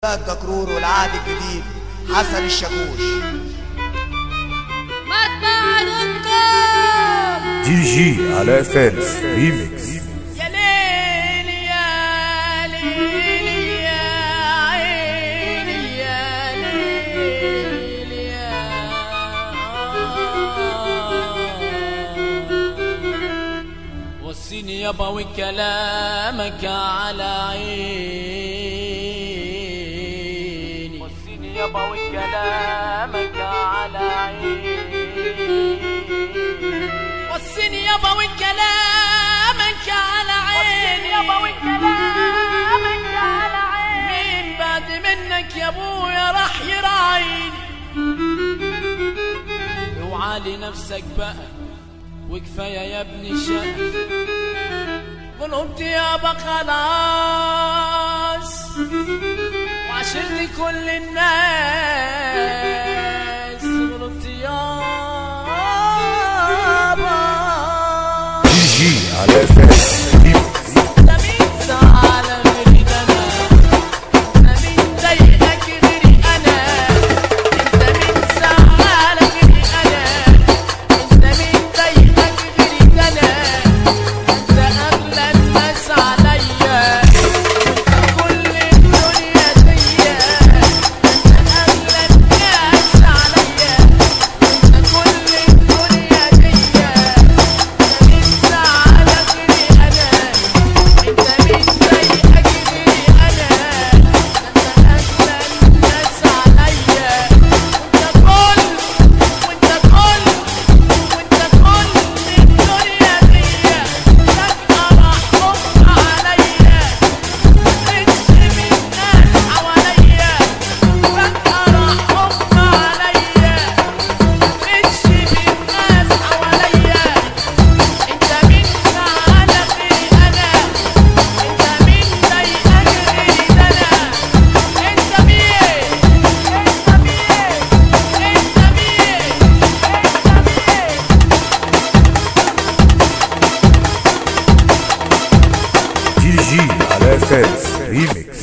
الدكرور والعهد الجديد حسن الشاكوش مطبع الكم دي جي علاء فارس ريميكس يا ليل يا ليل يا عيني يا ليل يا وصيني يابا وكلامك على عيني وصيني يابا وكلامك على عيني وصيني يابا وكلامك على عيني يابا وكلامك على عيني مين بعد منك يا ابويا راح يراعيني اوعى لنفسك بقى وكفايه يا ابني شقة قلت يابا خلاص وعشرت كل الناس قلت يابا دي جي علاء فارس ريميكس ده مين زعل غيري ده انا ده مين ضايقك غيري انا انت مين زعل غيري انا انت مين ضايقك غيري ده انا انت اغلى الناس عليا انت كل الدنيا ديا انت اغلى الناس عليا انت كل الدنيا ديا مين زعلك غيري انا انت مين ضايقك غيري انا انت اغلى الناس عليا وانت كل وانت كل وانت كل الدنيا دي فجأة راح حب عليا مش من ناس حواليا فجأة راح حب عليا مش من ناس حواليا انت مين زعلك غيري انا انت مين ضايقك غيري ده انا انت مين انت مين انت مين انت مين دي جي علاء فارس ريميكس